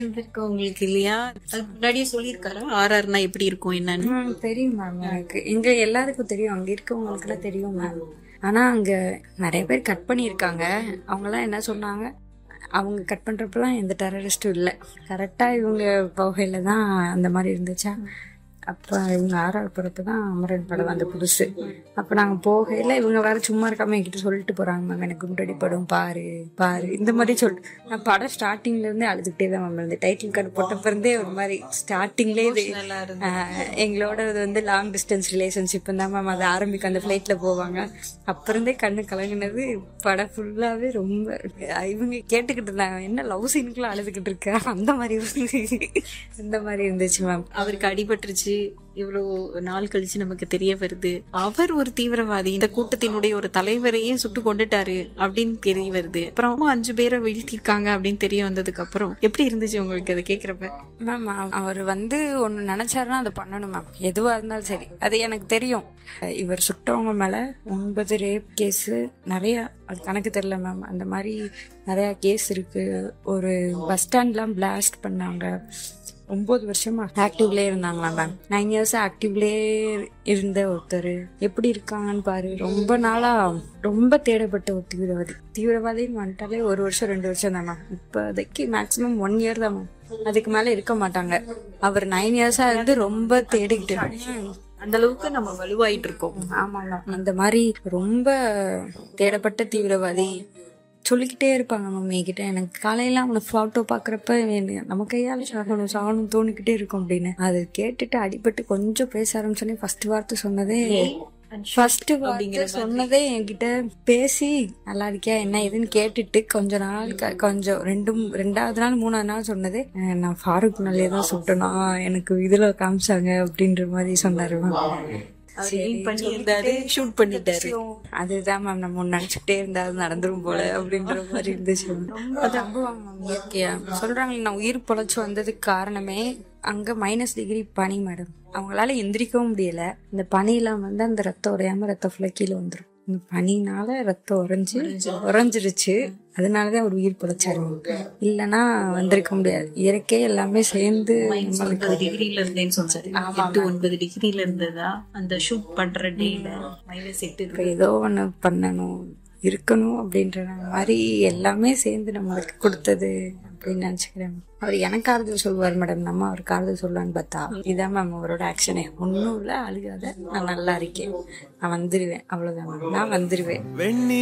இருக்கு உங்களுக்கு இல்லையா அதுக்கு முன்னாடியே சொல்லியிருக்காரா ஆர்ஆர்னா எப்படி இருக்கும் என்னன்னு ம், தெரியும் மேம் எனக்கு இங்க எல்லாருக்கும் தெரியும் அங்க இருக்கவங்களுக்கு எல்லாம் தெரியும் மேம் ஆனா அங்க நிறைய பேர் கட் பண்ணியிருக்காங்க அவங்க எல்லாம் என்ன சொன்னாங்க அவங்க கட் பண்றப்பலாம் எந்த டெரரிஸ்டும் இல்லை கரெக்டா இவங்க போகையில தான் அந்த மாதிரி இருந்துச்சா அப்ப இவங்க ஆறாவது போறப்ப தான் அமரன் படம் வந்த புதுசு அப்ப நாங்க போகையில இவங்க வேற சும்மா இருக்காம என்கிட்ட சொல்லிட்டு போறாங்க மேம் எனக்கு முன்னாடி படம் பாரு பாரு இந்த மாதிரி சொல்லிட்டு நான் படம் ஸ்டார்டிங்ல இருந்தே அழுதுகிட்டே தான் மேம் இருந்தேன் டைட்டில் கார்டு போட்டப்ப இருந்தே ஒரு மாதிரி ஸ்டார்டிங்லேயே இது நல்லா இருந்து ஆஹ் எங்களோட இது வந்து லாங் டிஸ்டன்ஸ் ரிலேஷன்ஷிப் தான் மேம் அது ஆரம்பிக்கும் அந்த ஃப்ளைட்ல போவாங்க அப்ப இருந்தே கண்ணு கலங்கினது படம் ஃபுல்லாவே ரொம்ப இவங்க கேட்டுக்கிட்டு இருந்தாங்க என்ன லவ் சீனுக்குலாம் அழுதுகிட்டு இருக்க அந்த மாதிரி இருந்து- இந்த மாதிரி இருந்துச்சு மேம் அவருக்கு அடிபட்டுருச்சு இவ்வளவு நாள் கழிச்சு நமக்கு தெரிய வருது அவர் ஒரு தீவிரவாதி இந்த கூட்டத்தினுடைய ஒரு தலைவரையே சுட்டு கொண்டுட்டாரு அப்படின்னு தெரிய வருது அப்புறம் அஞ்சு பேரை வீழ்த்திருக்காங்க அப்படின்னு தெரிய வந்ததுக்கு அப்புறம் எப்படி இருந்துச்சு உங்களுக்கு அதை கேக்குறப்ப மேம் அவர் வந்து ஒன்று நினைச்சாருன்னா அதை பண்ணணும் மேம் எதுவாக இருந்தாலும் சரி அது எனக்கு தெரியும் இவர் சுட்டவங்க மேலே ஒன்பது ரேப் கேஸு நிறைய அது கணக்கு தெரில மேம் அந்த மாதிரி நிறையா கேஸ் இருக்கு ஒரு பஸ் ஸ்டாண்ட்லாம் பிளாஸ்ட் பண்ணாங்க ஒம்பது வருஷமா ஆக்டிவ்லேயே இருந்தாங்களாம் மேம் நைன் இயர்ஸ் ஆக்டிவ்லேயே இருந்த ஒருத்தர் எப்படி இருக்காங்கன்னு பாரு ரொம்ப நாளா ரொம்ப தேடப்பட்ட ஒரு தீவிரவாதி தீவிரவாதின்னு வந்துட்டாலே ஒரு வருஷம் ரெண்டு வருஷம் தான் மேம் இப்போதைக்கு மேக்ஸிமம் ஒன் இயர் தான் மேம் அதுக்கு மேல இருக்க மாட்டாங்க அவர் நைன் இயர்ஸா இருந்து ரொம்ப தேடிக்கிட்டு ம். அந்த அளவுக்கு நம்ம வலுவாயிட்டு இருக்கோம் ஆமா மேம் அந்த மாதிரி ரொம்ப தேடப்பட்ட தீவிரவாதி சொல்லிக்கிட்டே இருப்பாங்க மம்மி கிட்ட எனக்கு காலையில அவங்க போட்டோ பாக்குறப்ப எனக்கு நம்ம கையால சாகணும் சாகணும் தோணிக்கிட்டே இருக்கும் அப்படின்னு அது கேட்டுட்டு அடிபட்டு கொஞ்சம் பேச ஆரம்பிச்சோன்னே ஃபர்ஸ்ட் வார்த்தை சொன்னதே ஃபர்ஸ்ட் வார்த்தை சொன்னதே என்கிட்ட பேசி நல்லா இருக்கியா என்ன ஏதுன்னு கேட்டுட்டு கொஞ்ச நாள் க- கொஞ்சம் ரெண்டு ரெண்டாவது நாள் மூணாவது நாள் சொன்னதே "அஹ், நான் ஃபாரூக் நாளே தான் சுட்டனா எனக்கு இதுல காமிச்சாங்க அப்படின்ற மாதிரி சொன்னாரு மேம் அவர் aim பண்ணியிருந்தாரு ஷூட் பண்ணிட்டாரு அதுதான் மேம் நம்ம ஒண்ணு நினைச்சுட்டே இருந்தா அது நடந்துரும் போல அப்படின்ற மாதிரி இருந்துச்சு ரொம்ப நம்புவாங்க மேம் இயற்கையா சொல்றாங்க நான் உயிர் பொழைச்சு வந்ததுக்கு காரணமே அங்க மைனஸ் டிகிரி பனி மேடம் அவங்களால எந்திரிக்கவும் முடியல இந்த பனியெல்லாம் வந்து அந்த ரத்தம் உடையாம ரத்தம் ஃபுல்லா கீழே வந்துரும் இந்த பனினால ரத்தம் உறைஞ்சு உறைஞ்சிருச்சு அதனாலதான் அவர் உயிர் பொழைச்சாரு இல்லைன்னா வந்திருக்க முடியாது இயற்கை எல்லாமே சேர்ந்து நம்மளுக்கு ஒன்பது டிகிரில இருந்தேன்னு சொன்னாரு எட்டு ஒன்பது டிகிரில இருந்ததா அந்த ஷூட் பண்ற டேல மைனஸ் எட்டு இப்ப ஏதோ ஒண்ணு பண்ணணும் இருக்கணும் அப்படின்ற மாதிரி எல்லாமே சேர்ந்து நம்மளுக்கு கொடுத்தது அப்படின்னு நினைச்சுக்கிறேன் அவர் எனக்கு ஆறுதல் சொல்லுவார் மேடம் நம்ம அவருக்கு ஆறுதல் சொல்லலான்னு பார்த்தா இதான் மேம் அவரோட ஆக்ஷனே ஒன்றும் இல்லை அழுகாத நான் நல்லா இருக்கேன் நான் வந்துருவேன் அவ்வளவுதான் மேம் நான் வந்துருவேன்